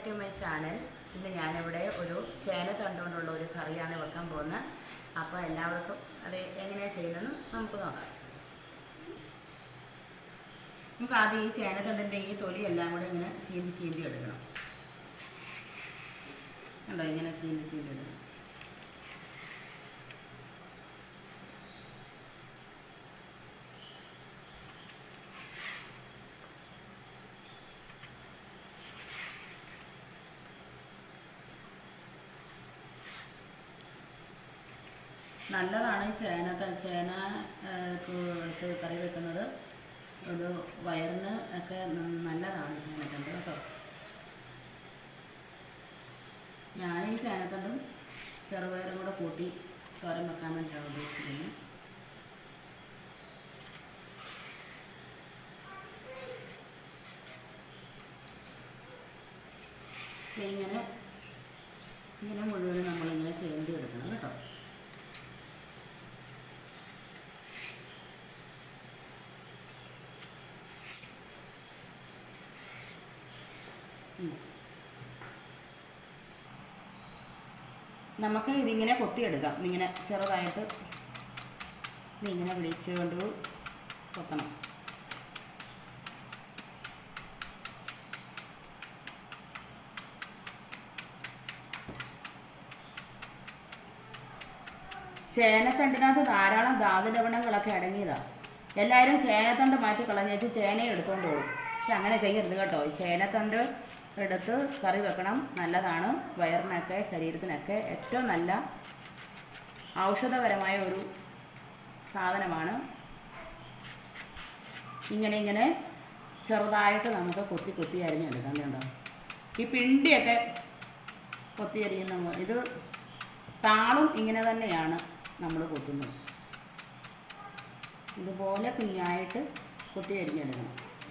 Back to my channel ഇന്ന് ഞാനിവിടെ ഒരു ചേന തണ്ടുകൊണ്ടുള്ള ഒരു കറിയാണ് വെക്കാൻ പോകുന്നത് അപ്പോൾ എല്ലാവർക്കും അത് എങ്ങനെയാണ് ചെയ്യുന്നതെന്ന് നമുക്ക് നോക്കാം നമുക്ക് ആദ്യം ഈ ചേനത്തണ്ടിൻ്റെ ഈ തൊലി എല്ലാം കൂടെ ഇങ്ങനെ ചീന്തി ചീന്തി എടുക്കണം കണ്ടോ ഇങ്ങനെ ചീന്തി ചീന്തി എടുക്കണം നല്ലതാണ് ഈ ചേന ത- ചേന ആ, ക്ക് എടുത്ത് കറി വെക്കുന്നത് ഒരു വയറിന് ഒക്കെ ന- നല്ലതാണ് ചേനത്തണ്ട് കേട്ടോ ഞാൻ ഈ ചേനത്തണ്ടും ചെറുപയറും കൂടെ കൂട്ടി തോരൻ വെക്കാൻ വേണ്ടിയിട്ടാണ് ഉദ്ദേശിക്കുന്നത് ദേ ഇങ്ങനെ ഇങ്ങനെ മുഴുവനും നമ്മളിങ്ങനെ ചേന്തി എടുക്കണം കേട്ടോ ഉം. നമുക്ക് ഇതിങ്ങനെ കൊത്തിയെടുക്കാം ഇങ്ങനെ ചെറുതായിട്ട് ഇതിങ്ങനെ പിടിച്ചുകൊണ്ട് കൊത്തണം ചേനത്തണ്ടിനകത്ത് ധാരാളം ധാതുലവണങ്ങളൊക്കെ അടങ്ങിയതാണ് എല്ലാവരും ചേനത്തണ്ട് മാറ്റി കളഞ്ഞേച്ച് ചേനയും എടുത്തുകൊണ്ട് പോകും പക്ഷെ അങ്ങനെ ചെയ്യരുത് കേട്ടോ ഈ ചേനത്തണ്ട് എടുത്ത് കറി വെക്കണം നല്ലതാണ് വയറിനൊക്കെ ശരീരത്തിനൊക്കെ ഏറ്റവും നല്ല ഔഷധപരമായ ഒരു സാധനമാണ് ഇങ്ങനെ ഇങ്ങനെ ചെറുതായിട്ട് നമുക്ക് കൊത്തി കൊത്തി അരിഞ്ഞെടുക്കാം കണ്ടോ ഈ പിണ്ടിയൊക്കെ കൊത്തി അരിയുന്ന മോ- ഇത് താളും ഇങ്ങനെ തന്നെയാണ് നമ്മൾ കൊത്തുന്നത് ഇതുപോലെ കുഞ്ഞായിട്ട് കൊത്തി അരിഞ്ഞെടുക്കണം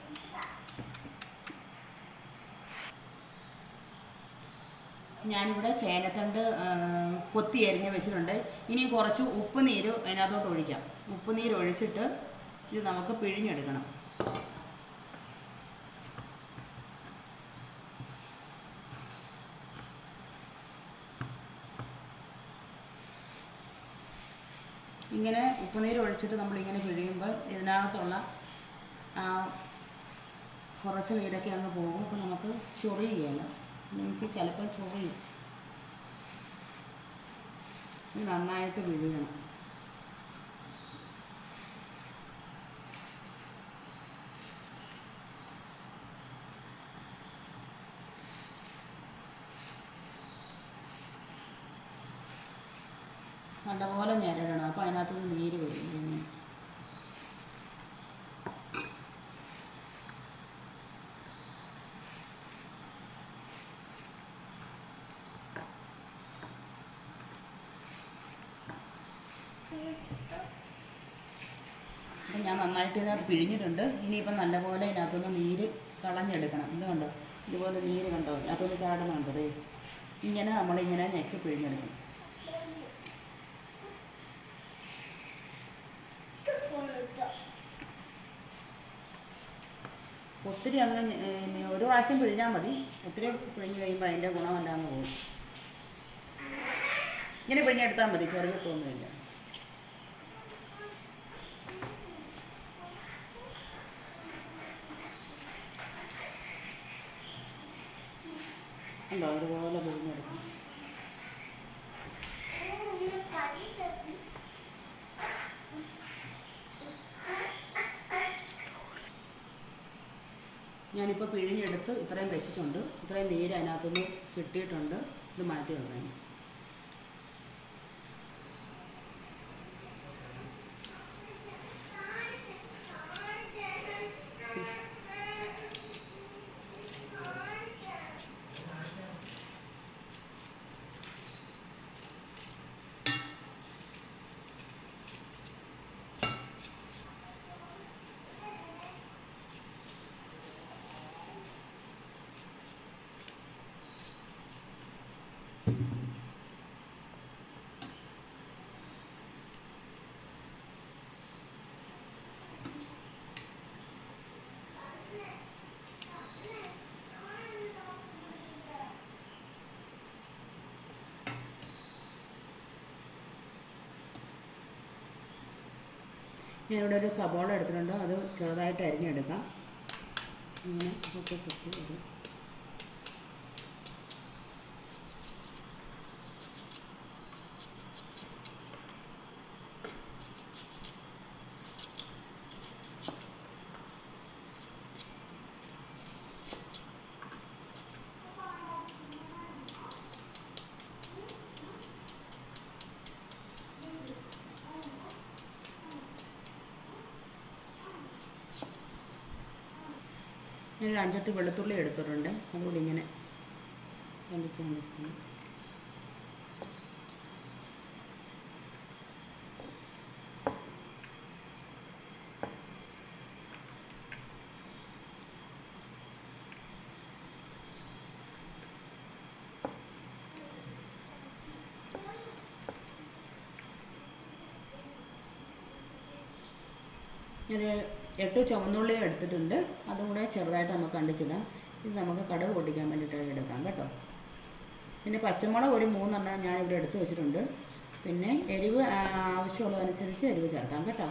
ഞാനിവിടെ ചേനത്തണ്ട് ആ, കൊത്തി അരിഞ്ഞ് വെച്ചിട്ടുണ്ട് ഇനി കുറച്ച് ഉപ്പ് നീര് അതിനകത്തോട്ട് ഒഴിക്കാം ഉപ്പ് നീര് ഒഴിച്ചിട്ട് ഇത് നമുക്ക് പിഴിഞ്ഞെടുക്കണം ഇങ്ങനെ ഉപ്പുനീര് ഒഴിച്ചിട്ട് നമ്മളിങ്ങനെ പിഴിയുമ്പോൾ ഇതിനകത്തുള്ള ആ കുറച്ച് നീരൊക്കെ അങ്ങ് പോകും അപ്പോൾ നമുക്ക് ചൊറിയുകയില്ല എനിക്ക് ചിലപ്പോൾ ചൊറിയും ഇത് നന്നായിട്ട് പിഴിയണം നല്ലപോലെ ഞെരടണം അപ്പോൾ അതിനകത്തുനിന്ന് നീര് വരും ഇങ്ങനെ. അപ്പം ഞാൻ നന്നായിട്ട് ഇതിനകത്ത് പിഴിഞ്ഞിട്ടുണ്ട് ഇനിയിപ്പം നല്ലപോലെ ഇതിനകത്തുനിന്ന് നീര് കളഞ്ഞെടുക്കണം ഇത് കണ്ടോ ഇതുപോലെ നീര് കണ്ടോ അതിനകത്തുനിന്ന് ചാടുന്നുണ്ട് ദേ ഇങ്ങനെ നമ്മളിങ്ങനെ ഞെക്കി പിഴിഞ്ഞെടുക്കണം ഒത്തിരി അങ്ങ് ഞ- ഏ, ഇനി ഒരു പ്രാവശ്യം പിഴിഞ്ഞാൽ മതി ഒത്തിരി പിഴിഞ്ഞ് കഴിയുമ്പോൾ അതിൻ്റെ ഗുണമെല്ലാം അങ്ങ് പോകും ഇങ്ങനെ പിഴിഞ്ഞെടുത്താൽ മതി ചെറിയ തോന്നുന്നില്ല ഉണ്ടോ അതുപോലെ പിഴിഞ്ഞെടുക്കണം ഞാനിപ്പോൾ പിഴിഞ്ഞെടുത്ത് ഇത്രയും വെച്ചിട്ടുണ്ട് ഇത്രയും നീര് അതിനകത്തുനിന്ന് കിട്ടിയിട്ടുണ്ട് ഇത് മാറ്റി വെക്കാൻ ഞാൻ ഇവിടെ ഒരു സബോള എടുത്തിട്ടുണ്ട് അത് ചെറുതായിട്ട് അരിഞ്ഞെടുക്കാം ഇങ്ങനെ ഒക്കെ കുത്തി ഒരു ഞാൻ ഒരു അഞ്ചെട്ട് വെളുത്തുള്ളി എടുത്തിട്ടുണ്ട് അതുകൂടി ഇങ്ങനെ കണ്ടിച്ച് കണ്ടിച്ച് ഒരു എട്ട് ചുവന്നുള്ളി എടുത്തിട്ടുണ്ട് അതും കൂടെ ചെറുതായിട്ട് നമുക്ക് കണ്ടിച്ചിടാം ഇത് നമുക്ക് കടുക് പൊട്ടിക്കാൻ വേണ്ടിയിട്ട് എടുക്കാം കേട്ടോ പിന്നെ പച്ചമുളക് ഒരു മൂന്നെണ്ണം ഞാൻ ഇവിടെ എടുത്ത് വെച്ചിട്ടുണ്ട് പിന്നെ എരിവ് ആ, ആവശ്യമുള്ളതനുസരിച്ച് എരിവ് ചേർക്കാം കേട്ടോ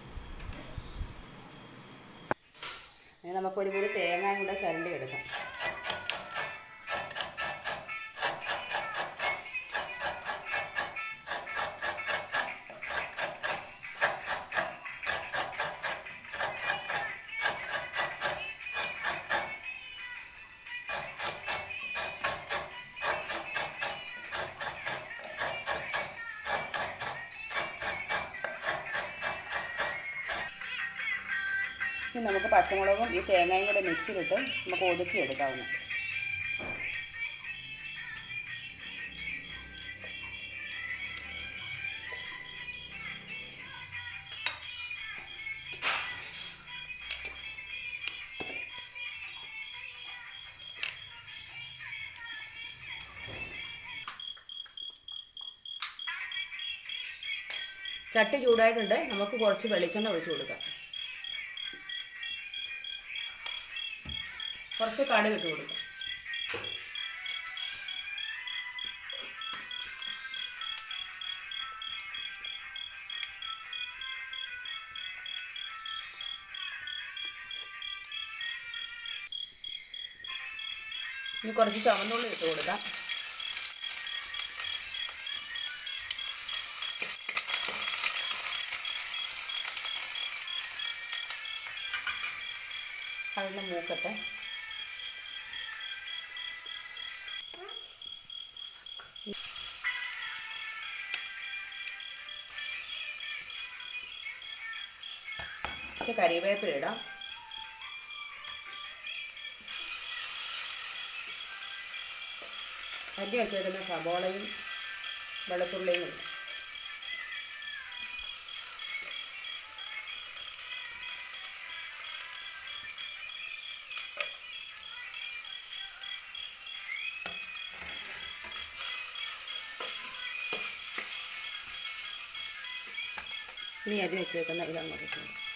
ഇനി നമുക്കൊരു കൂടി തേങ്ങയും കൂടെ ചരണ്ടി എടുക്കാം ഇനി നമുക്ക് പച്ചമുളകും ഈ തേങ്ങയും കൂടെ മിക്സിയിലിട്ട് നമുക്ക് ഒതുക്കി എടുക്കാവുന്ന ചട്ടി ചൂടായിട്ടുണ്ട് നമുക്ക് കുറച്ച് വെളിച്ചെണ്ണ ഒഴിച്ചു കൊടുക്കാം കുറച്ച് കടുക് ഇട്ട് കൊടുക്കാം ഇനി കുറച്ച് ചുവന്നുള്ളി ഇട്ട് കൊടുക്കാം അതിന് മൂക്കട്ടെ കുറച്ച് കരിവേപ്പില ഇടാം അരി വെച്ചേക്കുന്ന സബോളയും വെളുത്തുള്ളിയും ഇടാം ഇനി അരി വെച്ചേക്കുന്ന ഇതങ്ങോട്ട് ഇട്ടു കൊടുക്കാം.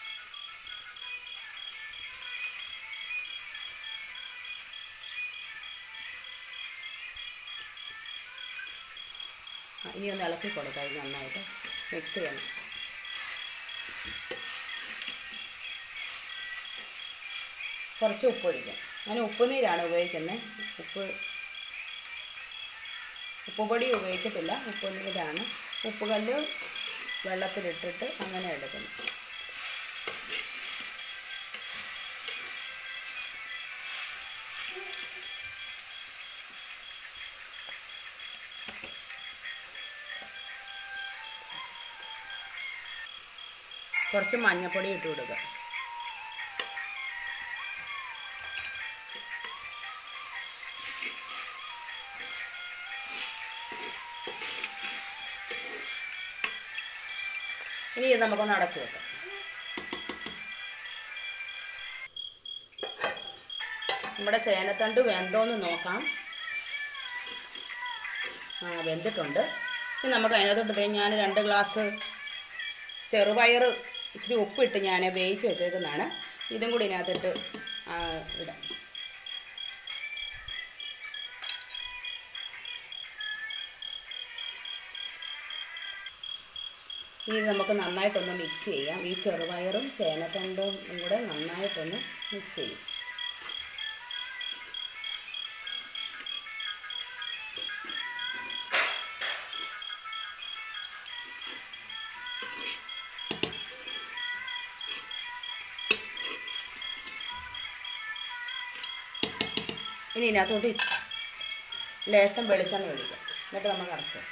ആ, ഇനി ഒന്ന് ഇളക്കി കൊടുക്കാം ഇത് നന്നായിട്ട് മിക്സ് ചെയ്യണം കുറച്ച് ഉപ്പ് ഒഴിക്കാം ഞാൻ ഉപ്പുനീരാണ് ഉപയോഗിക്കുന്നത് ഉപ്പ് ഉപ്പുപൊടി ഉപയോഗിക്കത്തില്ല ഉപ്പുനീരാണ് ഉപ്പുകല്ല് വെള്ളത്തിലിട്ടിട്ട് അങ്ങനെ എടുക്കുന്നു കുറച്ച് മഞ്ഞൾപ്പൊടി ഇട്ട് കൊടുക്കുക ഇനി ഇത് നമുക്കൊന്ന് അടച്ചു വെക്കാം നമ്മുടെ ചേനത്തണ്ട് വെന്തോന്ന് നോക്കാം ആ വെന്തിട്ടുണ്ട് ഇനി നമുക്ക് അതിനകത്തോട്ട് ദേ ഞാൻ രണ്ട് ഗ്ലാസ് ചെറുപയർ ഇച്ചിരി ഉപ്പിട്ട് ഞാൻ വേവിച്ച് വെച്ചേക്കുന്നതാണ് ഇതും കൂടി ഇതിനകത്തിട്ട് ആ, ഇടാം ഇനി നമുക്ക് നന്നായിട്ടൊന്ന് മിക്സ് ചെയ്യാം ഈ ചെറുപയറും ചേനത്തണ്ടും കൂടെ നന്നായിട്ടൊന്ന് മിക്സ് ചെയ്യും ഇനി ഇതിനകത്തോട്ട് ലേശം വെളിച്ചെണ്ണ ഒഴിക്കാം എന്നിട്ട് നമുക്ക് അടച്ചു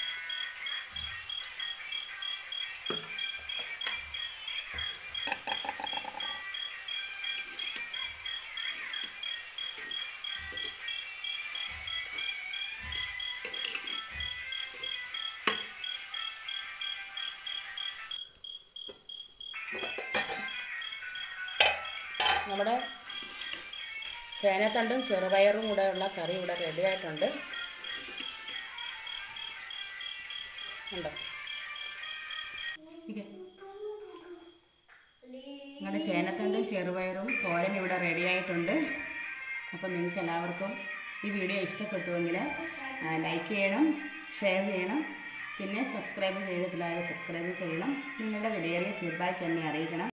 നമ്മുടെ ചേനത്തണ്ടും ചെറുപയറും കൂടെയുള്ള കറി ഇവിടെ റെഡി ആയിട്ടുണ്ട് ഉണ്ടോ ഇരിക്ക്. നിങ്ങളുടെ ചേനത്തണ്ടും ചെറുപയറും തോരൻ ഇവിടെ റെഡി ആയിട്ടുണ്ട് അപ്പോൾ നിങ്ങൾക്ക് എല്ലാവർക്കും ഈ വീഡിയോ ഇഷ്ടപ്പെട്ടുവെങ്കിൽ ലൈക്ക് ചെയ്യണം ഷെയർ ചെയ്യണം പിന്നെ സബ്സ്ക്രൈബ് ചെയ്തിട്ടില്ലാതെ സബ്സ്ക്രൈബ് ചെയ്യണം നിങ്ങളുടെ വിലയേറിയ ഫീഡ്ബാക്ക് എന്നെ അറിയിക്കണം